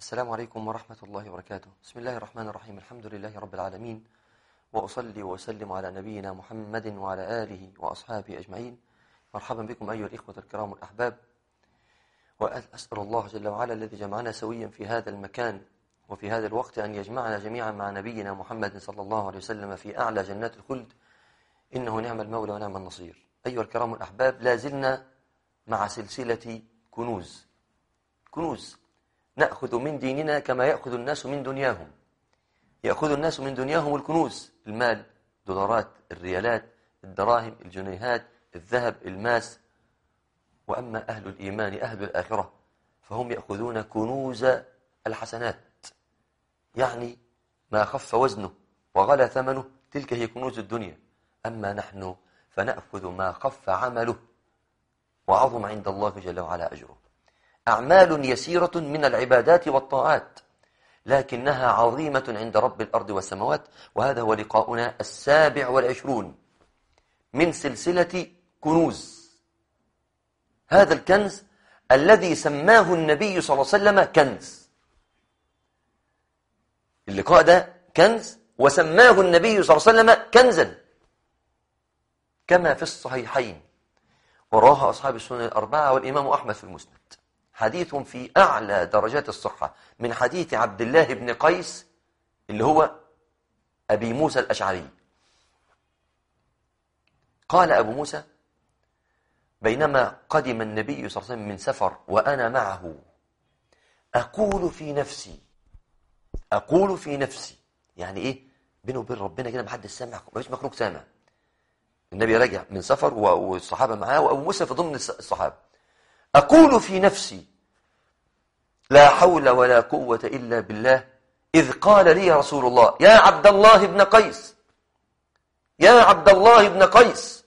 السلام عليكم ورحمة الله وبركاته بسم الله الرحمن الرحيم الحمد لله رب العالمين وأصلي وأسلم على نبينا محمد وعلى آله وأصحابه أجمعين مرحبا بكم أيها الإخوة الكرام الأحباب وأسأل الله جل وعلا الذي جمعنا سويا في هذا المكان وفي هذا الوقت أن يجمعنا جميعا مع نبينا محمد صلى الله عليه وسلم في أعلى جنات الخلد إنه نعم المولى ونعم النصير أيها الكرام الأحباب لا زلنا مع سلسلة كنوز كنوز نأخذ من ديننا كما يأخذ الناس من دنياهم يأخذ الناس من دنياهم الكنوز المال دولارات الريالات الدراهم الجنيهات الذهب الماس وأما أهل الإيمان أهل الآخرة فهم يأخذون كنوز الحسنات يعني ما خف وزنه وغلى ثمنه تلك هي كنوز الدنيا أما نحن فنأخذ ما خف عمله وعظم عند الله جل وعلا أجره أعمال يسيرة من العبادات والطاعات لكنها عظيمة عند رب الأرض والسماوات وهذا هو لقاؤنا السابع والعشرون من سلسلة كنوز هذا الكنز الذي سماه النبي صلى الله عليه وسلم كنز اللقاء ده كنز وسماه النبي صلى الله عليه وسلم كنزا كما في الصحيحين وراها أصحاب السنن الأربعة والإمام أحمد في المسند حديث في أعلى درجات الصحة من حديث عبد الله بن قيس اللي هو أبي موسى الأشعري قال أبو موسى بينما قدم النبي صلى الله عليه وسلم من سفر وأنا معه أقول في نفسي أقول في نفسي يعني إيه بينه وبين ربنا كده محدش سامع مفيش مخلوق سامع النبي رجع من سفر والصحابة معاه وأبو موسى في ضمن الصحابة أقول في نفسي لا حول ولا قوة إلا بالله إذ قال لي رسول الله يا عبد الله بن قيس يا عبد الله بن قيس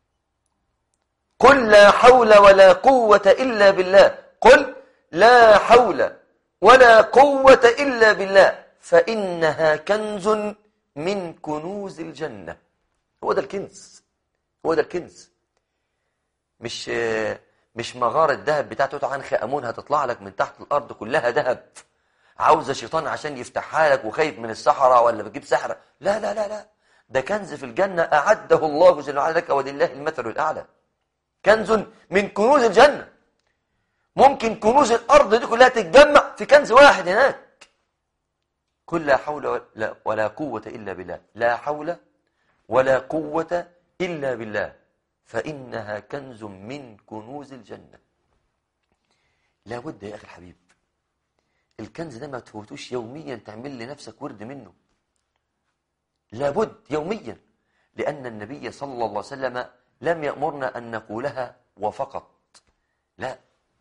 قل لا حول ولا قوة إلا بالله قل لا حول ولا قوة إلا بالله فإنها كنز من كنوز الجنة هو ده الكنز هو ده الكنز مش مش مغارة ذهب بتاعت توت عنخ آمون هتطلع لك من تحت الأرض كلها ذهب عاوزة شيطان عشان يفتحها لك وخايف من السحرة ولا بتجيب سحرة لا لا لا لا ده كنز في الجنة أعده الله جل وعلا لك ولله المثل الأعلى كنز من كنوز الجنة ممكن كنوز الأرض دي كلها تتجمع في كنز واحد هناك قل لا حول ولا, ولا قوة إلا بالله لا حول ولا قوة إلا بالله فإنها كنز من كنوز الجنة لا بد يا أخي الحبيب الكنز ده ما تفوتوش يوميا تعمل لنفسك ورد منه لابد يوميا لأن النبي صلى الله عليه وسلم لم يأمرنا أن نقولها وفقط لا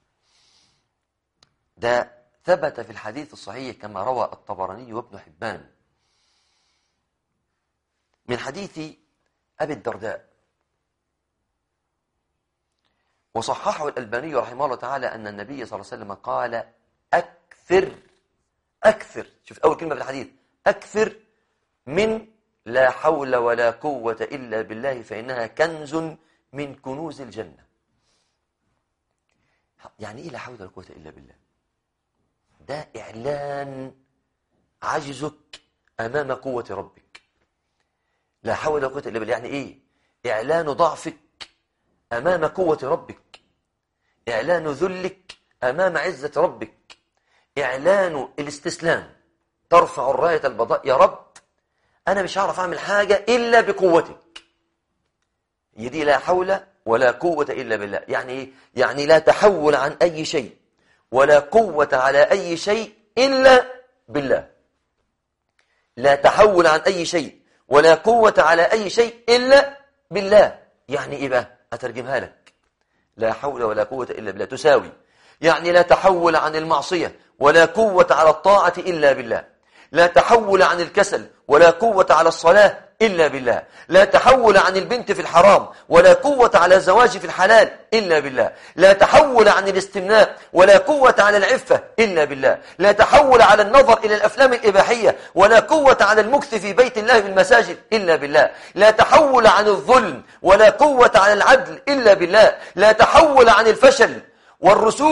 ده ثبت في الحديث الصحيح كما روى الطبراني وابن حبان من حديث أبي الدرداء وصححه الألباني رحمه الله تعالى أن النبي صلى الله عليه وسلم قال أكثر أكثر شوف أول كلمة في الحديث أكثر من لا حول ولا قوة إلا بالله فإنها كنز من كنوز الجنة يعني إيه لا حول ولا قوة إلا بالله ده إعلان عجزك أمام قوة ربك لا حول ولا قوة إلا بالله يعني إيه إعلان ضعفك أمام قوة ربك إعلان ذلك أمام عزة ربك إعلان الاستسلام ترفع الراية البضاء يا رب أنا مش هعرف أعمل حاجة إلا بقوتك يدي لا حول ولا قوة إلا بالله يعني إيه؟ يعني لا تحول عن أي شيء ولا قوة على أي شيء إلا بالله لا تحول عن أي شيء ولا قوة على أي شيء إلا بالله يعني إيه بقى أترجمها لك لا حول ولا قوة إلا بالله تساوي يعني لا تحول عن المعصية ولا قوة على الطاعة إلا بالله لا تحول عن الكسل ولا قوة على الصلاة إلا بالله لا تحول عن البنت في الحرام ولا قوة على الزواج في الحلال إلا بالله لا تحول عن الاستمناء ولا قوة على العفة إلا بالله لا تحول على النظر إلى الأفلام الإباحية ولا قوة على المكث في بيت الله بالمساجد إلا بالله لا تحول عن الظلم ولا قوة على العدل إلا بالله لا تحول عن الفشل والرسوب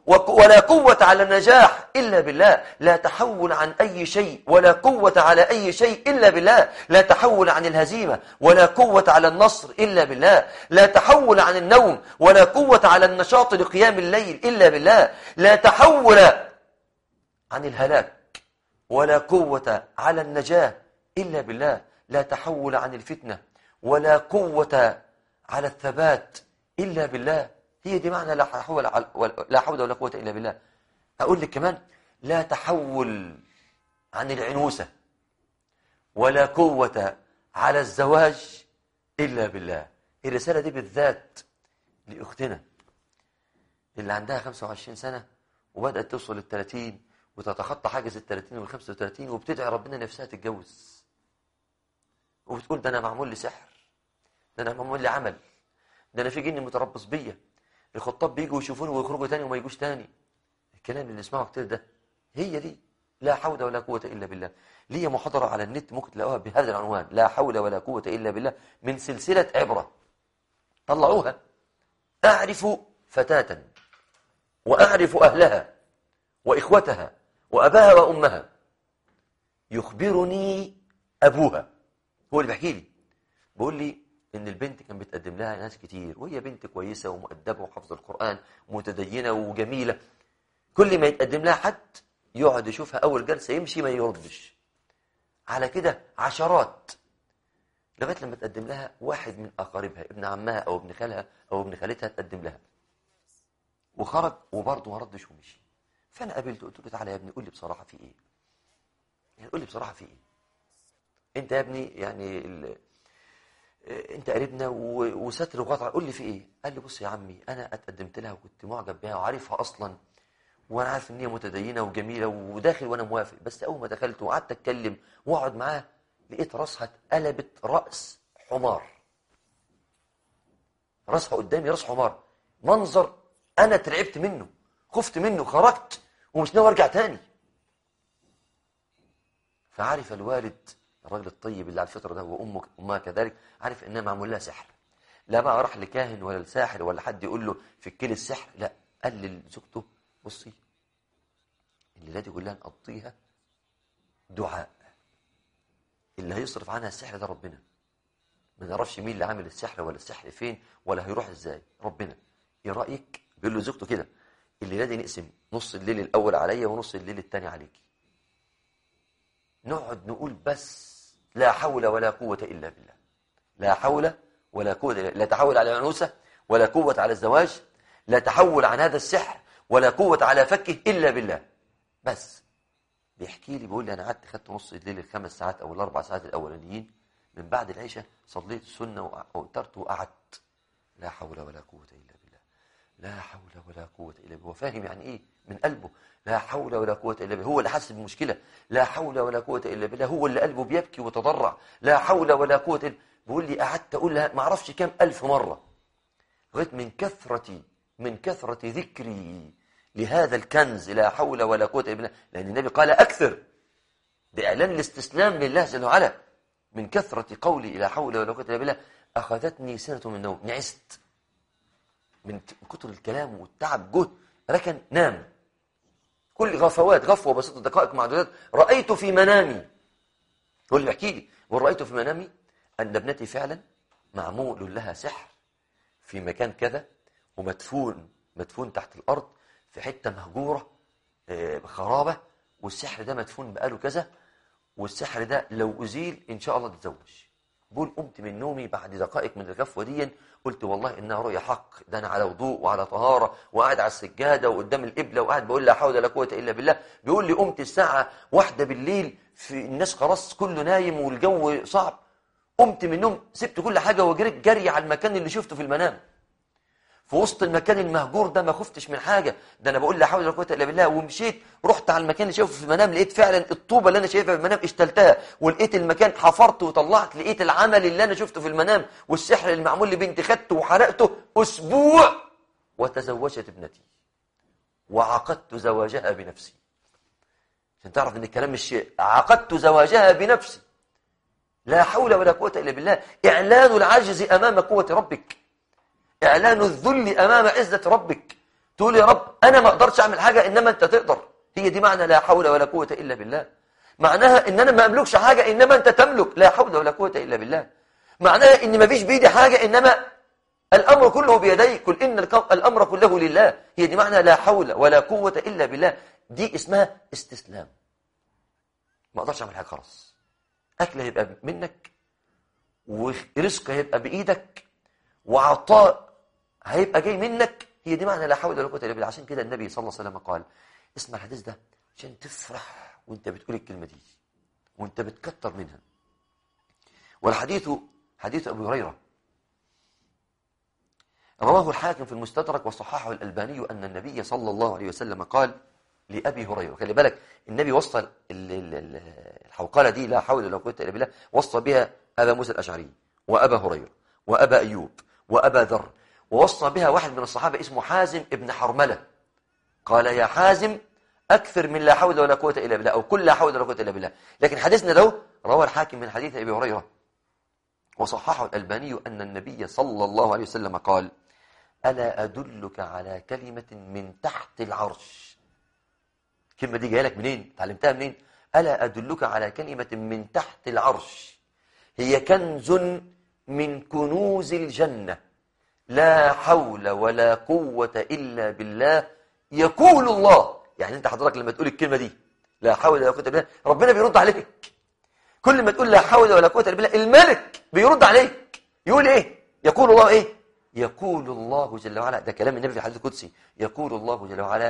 ولا قوة على النجاح إلا بالله لا تحول عن أي شيء ولا قوة على أي شيء إلا بالله لا تحول عن الهزيمة ولا قوة على النصر إلا بالله لا تحول عن النوم ولا قوة على النشاط لقيام الليل إلا بالله لا تحول عن الهلاك ولا قوة على النجاة إلا بالله لا تحول عن الفتنة ولا قوة على الثبات إلا بالله هي دي معنى لا حول لا حول ولا قوة إلا بالله أقول لك كمان لا تحول عن العنوسة ولا قوة على الزواج إلا بالله الرسالة دي بالذات لأختنا اللي عندها 25 سنة وبدأت توصل لل 30 وتتخطى حاجز ال 30 وال 35 وبتدعي ربنا نفسها تتجوز وبتقول ده أنا معمول لي سحر ده أنا معمول لي عمل ده أنا في جن متربص بيا الخطاب بيجوا يشوفوني ويخرجوا تاني وما يجوش تاني الكلام اللي نسمعه كتير ده هي دي لا حول ولا قوة إلا بالله لي محاضرة على النت ممكن تلاقوها بهذا العنوان لا حول ولا قوة إلا بالله من سلسلة عبرة طلعوها أعرف فتاة وأعرف أهلها وإخوتها وأباها وأمها يخبرني أبوها هو اللي بيحكي لي بيقول لي ان البنت كان بتقدم لها ناس كتير وهي بنت كويسة ومؤدبة وحافظة القرآن ومتدينة وجميلة كل ما يتقدم لها حد يقعد يشوفها أول جلسة يمشي ما يردش على كده عشرات لغاية لما تقدم لها واحد من أقاربها ابن عمها أو ابن خالها أو ابن خالتها تقدم لها وخرج وبرضه ما ردش ومشي فأنا قابلته قلت له تعالى يا ابني قول لي بصراحة في إيه يعني قول لي بصراحة في إيه أنت يا ابني يعني ال... انت قريبنا وستر وقطع قول لي في ايه قال لي بص يا عمي انا اتقدمت لها وكنت معجب بها وعارفها اصلا وانا عارف ان هي متدينه وجميله وداخل وانا موافق بس اول ما دخلت وقعدت اتكلم واقعد معاه لقيت راسها اتقلبت راس حمار راسها قدامي راس حمار منظر انا اترعبت منه خفت منه خرجت ومش ناوي ارجع تاني فعرف الوالد الراجل الطيب اللي على الفطره ده وامه امها كذلك عارف انها معمول لها سحر لا بقى راح لكاهن ولا لساحر ولا حد يقول له فك لي السحر لا قال لزوجته بصي الليله دي كلها نقضيها دعاء اللي هيصرف عنها السحر ده ربنا ما نعرفش مين اللي عامل السحر ولا السحر فين ولا هيروح ازاي ربنا ايه رايك بيقول له زوجته كده الليله دي نقسم نص الليل الاول عليا ونص الليل الثاني عليكي نقعد نقول بس لا حول ولا قوة إلا بالله لا حول ولا قوة إلا لا تحول على العنوسة ولا قوة على الزواج لا تحول عن هذا السحر ولا قوة على فكه إلا بالله بس بيحكي لي بيقول لي أنا قعدت خدت نص الليل الخمس ساعات أو الأربع ساعات الأولانيين من بعد العشاء صليت السنة وأوترت وقعدت لا حول ولا قوة إلا بالله لا حول ولا قوة إلا بالله هو فاهم يعني إيه من قلبه لا حول ولا قوة إلا بالله هو اللي حس بالمشكلة لا حول ولا قوة إلا بالله هو اللي قلبه بيبكي وتضرع لا حول ولا قوة إلا بيقول لي قعدت أقول لها ما أعرفش كام ألف مرة لغاية من كثرة من كثرة ذكري لهذا الكنز لا حول ولا قوة إلا بالله لأن النبي قال أكثر بإعلان الاستسلام لله جل وعلا من كثرة قولي لا حول ولا قوة إلا بالله أخذتني سنة من النوم نعست من كتر الكلام والتعب جهد ركن نام كل غفوات غفوة بسيطة دقائق معدودات رأيت في منامي هو اللي بيحكي لي ورأيت في منامي أن ابنتي فعلا معمول لها سحر في مكان كذا ومدفون مدفون تحت الأرض في حتة مهجورة خرابة والسحر ده مدفون بقاله كذا والسحر ده لو أزيل إن شاء الله تتزوج بقول قمت من نومي بعد دقائق من الغفوة دي قلت والله إنها رؤيا حق ده أنا على وضوء وعلى طهارة وقاعد على السجادة وقدام القبلة وقاعد بقول لا حول ولا قوة إلا بالله بيقول لي قمت الساعة واحدة بالليل في الناس خلاص كله نايم والجو صعب قمت من النوم سبت كل حاجة وجريت جري على المكان اللي شفته في المنام في وسط المكان المهجور ده ما خفتش من حاجة ده أنا بقول لا حول ولا قوة إلا بالله ومشيت رحت على المكان اللي شايفه في المنام لقيت فعلا الطوبة اللي أنا شايفها في المنام اشتلتها ولقيت المكان حفرت وطلعت لقيت العمل اللي أنا شفته في المنام والسحر المعمول لبنتي خدته وحرقته أسبوع وتزوجت ابنتي وعقدت زواجها بنفسي عشان تعرف ان الكلام مش شيء عقدت زواجها بنفسي لا حول ولا قوة إلا بالله إعلان العجز أمام قوة ربك إعلان الذل أمام عزة ربك تقول يا رب أنا ما أقدرش أعمل حاجة إنما أنت تقدر هي دي معنى لا حول ولا قوة إلا بالله معناها إن أنا ما أملكش حاجة إنما أنت تملك لا حول ولا قوة إلا بالله معناها إن ما فيش بإيدي حاجة إنما الأمر كله بيديك قل إن الأمر كله لله هي دي معنى لا حول ولا قوة إلا بالله دي اسمها استسلام ما أقدرش أعمل حاجة خلاص أكل هيبقى منك ورزق هيبقى بإيدك وعطاء هيبقى جاي منك هي دي معنى لا حول ولا قوة إلا بالله عشان كده النبي صلى الله عليه وسلم قال اسمع الحديث ده عشان تفرح وانت بتقول الكلمة دي وانت بتكتر منها والحديث حديث أبو هريرة رواه الحاكم في المستدرك وصححه الألباني أن النبي صلى الله عليه وسلم قال لأبي هريرة خلي بالك النبي وصل الحوقلة دي لا حول ولا قوة إلا بالله وصى بها أبا موسى الأشعري وأبا هريرة وأبا أيوب وأبا ذر ووصى بها واحد من الصحابة اسمه حازم ابن حرملة قال يا حازم أكثر من لا حول ولا قوة إلا بالله أو كل لا حول ولا قوة إلا بالله لكن حديثنا ده روى الحاكم من حديث أبي هريرة وصححه الألباني أن النبي صلى الله عليه وسلم قال ألا أدلك على كلمة من تحت العرش الكلمة دي جايه لك منين تعلمتها منين ألا أدلك على كلمة من تحت العرش هي كنز من كنوز الجنة لا حول ولا قوة إلا بالله يقول الله يعني أنت حضرتك لما تقول الكلمة دي لا حول ولا قوة إلا بالله ربنا بيرد عليك كل ما تقول لا حول ولا قوة إلا بالله الملك بيرد عليك يقول إيه يقول الله إيه يقول الله جل وعلا ده كلام النبي في الحديث القدسي يقول الله جل وعلا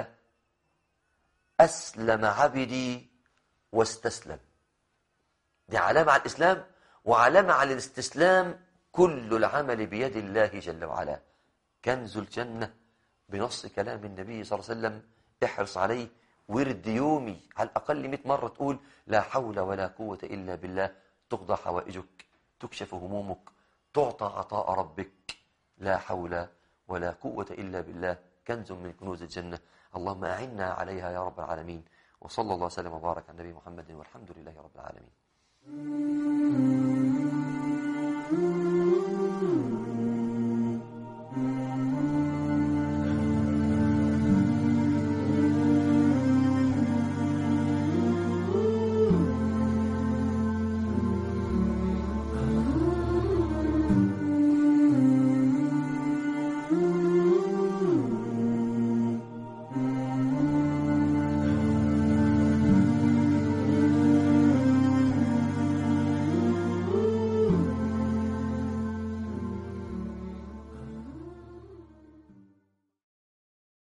أسلم عبدي واستسلم دي علامة على الإسلام وعلامة على الاستسلام كل العمل بيد الله جل وعلا كنز الجنة بنص كلام النبي صلى الله عليه وسلم احرص عليه ورد يومي على الأقل 100 مرة تقول لا حول ولا قوة إلا بالله تقضى حوائجك تكشف همومك تعطى عطاء ربك لا حول ولا قوة إلا بالله كنز من كنوز الجنة اللهم أعنا عليها يا رب العالمين وصلى الله وسلم وبارك على النبي محمد والحمد لله رب العالمين